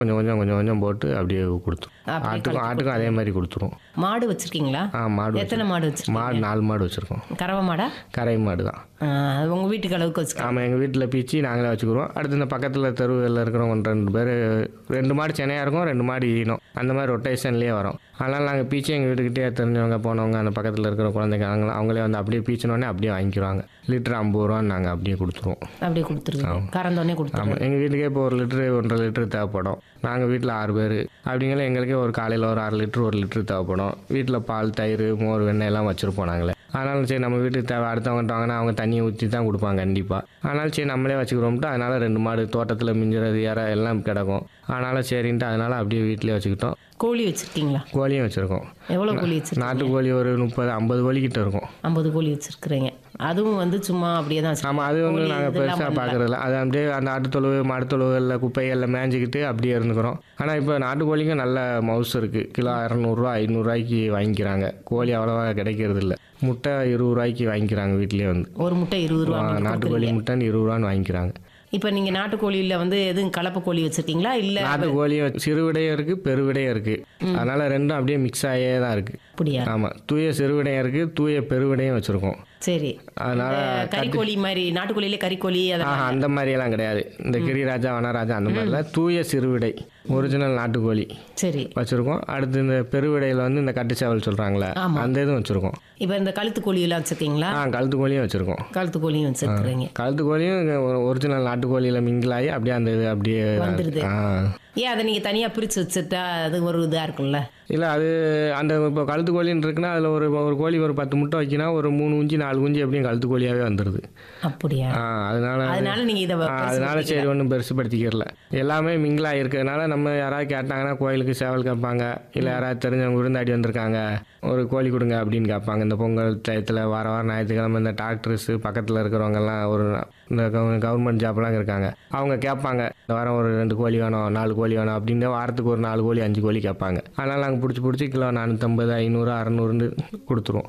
கொஞ்சம் கொஞ்சம் கொஞ்சம் கொஞ்சம் போட்டு அப்படியே கொடுத்துரும் அப்படியே ஆட்டுக்கும் ஆட்டுக்கும் அதே மாதிரி கொடுத்துரும் மாடு வச்சிருக்கீங்களா ஆ மாடு எத்தனை மாடு வச்சிருக்கீங்க மாடு நாலு மாடு வச்சுருக்கோம் கறவை மாடா கரை மாடு தான் ஆ, அது உங்க வீட்டுக்கு அளவுக்கு வச்சுக்கலாம் ஆமாம் எங்கள் வீட்டில் பீச்சி நாங்களே வச்சுக்கிறோம் அடுத்து இந்த பக்கத்தில் தெருவில் இருக்கிறவங்க ரெண்டு பேர் ரெண்டு மாடு சென்னையாக இருக்கும் ரெண்டு மாடு ஈனும் அந்த மாதிரி ரொட்டேஷன்லேயே வரும் அதனால் நாங்கள் பீச்சி எங்கள் வீட்டுக்கிட்டே தெரிஞ்சவங்க போனவங்க அந்த பக்கத்தில் இருக்கிற குழந்தைங்க அவங்கள அவங்களே வந்து அப்படியே பீச்சினோடனே அப்படியே வாங்கிக்குவாங்க லிட்டர் ஐம்பது ரூபான்னு நாங்கள் அப்படியே கொடுத்துருவோம் அப்படியே கொடுத்துருங்க கறந்தோடனே கொடுத்துருங்க ஆமாம் எங்கள் வீட்டுக்கே இப்போ ஒரு லிட்டரு ஒன்றரை லிட்டரு தேவைப்படும் நாங்கள் வீட்டில் ஆறு பேர் அப்படிங்கிற எங்களுக்கே ஒரு காலையில் ஒரு அரை லிட்டரு ஒரு லிட்டரு தேவைப்படும் வீட்டில் பால் தயிர் மோர் வெண்ணெய் எல்லாம் வச்சுருப்போம் நாங்களே அதனால சரி நம்ம வீட்டுக்கு தேவை அடுத்தவங்க வாங்கினா அவங்க தண்ணியை ஊற்றி தான் கொடுப்பாங்க கண்டிப்பாக அதனால சரி நம்மளே வச்சுக்கிறோம்ட்டு அதனால ரெண்டு மாடு தோட்டத்தில் மிஞ்சுறது இற எல்லாம் கிடக்கும் அதனால சரின்ட்டு அதனால அப்படியே வீட்டிலே வச்சுக்கிட்டோம் கோழி வச்சிருக்கீங்களா கோழியும் வச்சுருக்கோம் எவ்வளோ கோழி வச்சிருக்கீங்க நாட்டு கோழி ஒரு முப்பது ஐம்பது கோழி கிட்ட இருக்கும் ஐம்பது கோழி வச்சிருக்கிறீங்க அதுவும் வந்து சும்மா அப்படியே தான் ஆமாம் அது வந்து நாங்கள் பெருசாக பார்க்குறதில்ல அது அப்படியே அந்த ஆட்டுத்தொழுவு மாடுத்தொழுவுகளில் குப்பைகளில் மேய்ஞ்சிக்கிட்டு அப்படியே இருந்துக்கிறோம் ஆனால் இப்போ நாட்டுக்கோழிக்கும் நல்ல மவுஸ் இருக்குது கிலோ இரநூறுவா ஐநூறுரூவாய்க்கு வாங்கிக்கிறாங்க கோழி அவ்வளோவா கிடைக்கிறது இல்லை முட்டை இருபது ரூபாய்க்கு வாங்கிக்கிறாங்க வீட்லேயே வந்து ஒரு முட்டை இருபது ரூபா அப்படின்னு நாட்டுக்கோழி முட்டைன்னு இருபது ரூபான்னு வாங்கிக்கிறாங்க இப்போ நீங்கள் நாட்டுக்கோழியில் வந்து எதுவும் கலப்பு கோழி வச்சிருக்கீங்களா இல்லை நாட்டுக்கோழியும் சிறுவிடையும் இருக்குது பெருவிடையும் இருக்குது அதனால் ரெண்டும் அப்படியே மிக்ஸ் ஆகியே தான் இருக்குது அப்படியா ஆமாம் தூய சிறுவிடையும் இருக்குது தூய பெருவிடையும் வச்சுருக்கோம் சரி அதனால் கறிக்கோழி மாதிரி நாட்டுக்கோழியிலே கறிக்கோழி அதெல்லாம் ஆஹா அந்த மாதிரியெல்லாம் கிடையாது இந்த கிரிராஜா வனராஜா அந்த மாதிரிலாம் தூய சிறுவிடை ஒரிஜினல் நாட்டுக்கோழி சரி வச்சுருக்கோம் அடுத்து இந்த பெருவிடையில் வந்து இந்த கட்டுச்சாவல் சொல்கிறாங்களே அந்த இதுவும் வச்சுருக்கோம் இப்போ இந்த கழுத்து கோழியெல்லாம் வச்சிருக்கீங்களா ஆ கழுத்து கோழியும் வச்சுருக்கோம் கழுத்து கோழியும் வச்சிருக்கிறீங்க கழுத்து கோழியும் ஒரிஜினல் நாட்டுக்கோழியில் மிங்கிள் ஆகி அப்படியே அந்த இது அப்படியே வந்துடுது. ஆ ஏன் அதை நீங்கள் தனியாக பிரித்து வச்சுட்டா அது ஒரு இதாக இருக்கும்ல இல்லை அது அந்த இப்போ கழுத்து கோழின்னு இருக்குன்னா அதில் ஒரு ஒரு கோழி ஒரு பத்து முட்டை வைக்கினா ஒரு மூணு குஞ்சு நாலு குஞ்சு எப்படியும் கழுத்து கோழியாகவே வந்துடுது அப்படியா ஆ அதனால அதனால நீங்கள் இதை ஆ, அதனால சரி ஒன்றும் பெருசுப்படுத்திக்கிறல எல்லாமே மிங்கிளாக இருக்கிறதுனால நம்ம யாராவது கேட்டாங்கன்னா கோயிலுக்கு சேவல் கேட்பாங்க இல்லை யாராவது தெரிஞ்சவங்க விருந்தாடி வந்திருக்காங்க ஒரு கோழி கொடுங்க அப்படின்னு கேட்பாங்க இந்த பொங்கல் டயத்தில் வார வாரம் ஞாயிற்றுக்கிழமை இந்த டாக்டர்ஸு பக்கத்தில் இருக்கிறவங்கெல்லாம் ஒரு இந்த கவர்மெண்ட் ஜாப்லாம் இருக்காங்க அவங்க கேட்பாங்க இந்த வாரம் ஒரு ரெண்டு கோழி வேணும் நாலு கோழி வேணும் அப்படின்னு வாரத்துக்கு ஒரு நாலு கோழி அஞ்சு கோழி கேட்பாங்க அதனால் நாங்கள் பிடிச்சி பிடிச்சி கிலோ நானூற்றம்பது ஐநூறு அறநூறுன்னு கொடுத்துருவோம்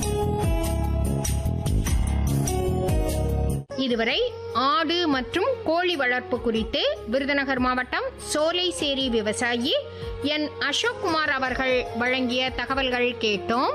இதுவரை ஆடு மற்றும் கோழி வளர்ப்பு குறித்து விருதுநகர் மாவட்டம் சோலைசேரி விவசாயி என் அசோக்குமார் அவர்கள் வழங்கிய தகவல்கள் கேட்டோம்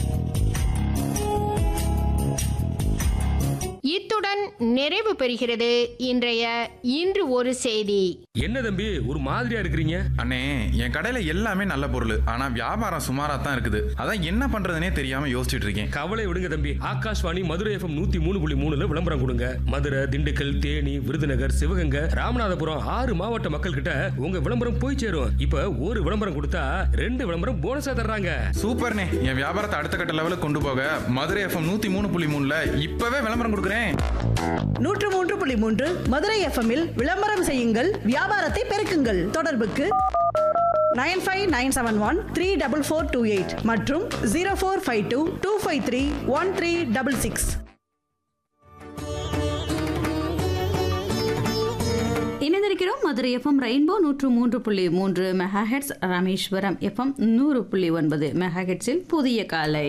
இத்துடன் நிறைவு பெறுகிறது இன்றைய இன்று ஒரு செய்தி என்ன தம்பி ஒரு மாதிரியா இருக்கிறீங்க அண்ணே என் கடையில எல்லாமே நல்ல பொருள் ஆனா வியாபாரம் சுமாரா தான் இருக்குது அதான் என்ன பண்றதுனே தெரியாம யோசிச்சுட்டு இருக்கேன் கவலை விடுங்க தம்பி ஆகாஷ்வாணி மதுரை எஃப்எம் நூத்தி மூணு புள்ளி மூணுல விளம்பரம் கொடுங்க மதுரை திண்டுக்கல் தேனி விருதுநகர் சிவகங்கை ராமநாதபுரம் ஆறு மாவட்ட மக்கள் கிட்ட உங்க விளம்பரம் போய் சேரும் இப்ப ஒரு விளம்பரம் கொடுத்தா ரெண்டு விளம்பரம் போனஸா தர்றாங்க சூப்பர்ண்ணே என் வியாபாரத்தை அடுத்த கட்ட லெவலுக்கு கொண்டு போக மதுரை எஃப்எம் நூத்தி மூணு புள்ளி மூணுல இப்பவே விளம்பரம் கொடுக்குறேன் நூற்று மூன்று புள்ளி மூன்று மதுரை எஃப்எம்மில் விளம்பரம் செய்யுங்கள் வியாபாரத்தை பெருக்குங்கள் தொடர்புக்கு nine five nine seven one three double four two eight மற்றும் zero four five two two five three one three double six இணைந்திருக்கிறோம் மதுரை எஃப்எம் ரெயின்போ நூற்று மூன்று புள்ளி மூன்று மெகாஹெட்ஸ் ராமேஸ்வரம் எஃப்எம் நூறு புள்ளி ஒன்பது மெகாஹெட்ஸில் புதிய காலை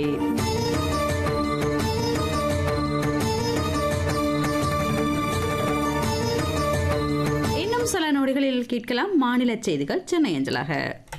இன்னும் சில நொடிகளில் கேட்கலாம் மாநில செய்திகள் சென்னை அஞ்சலாக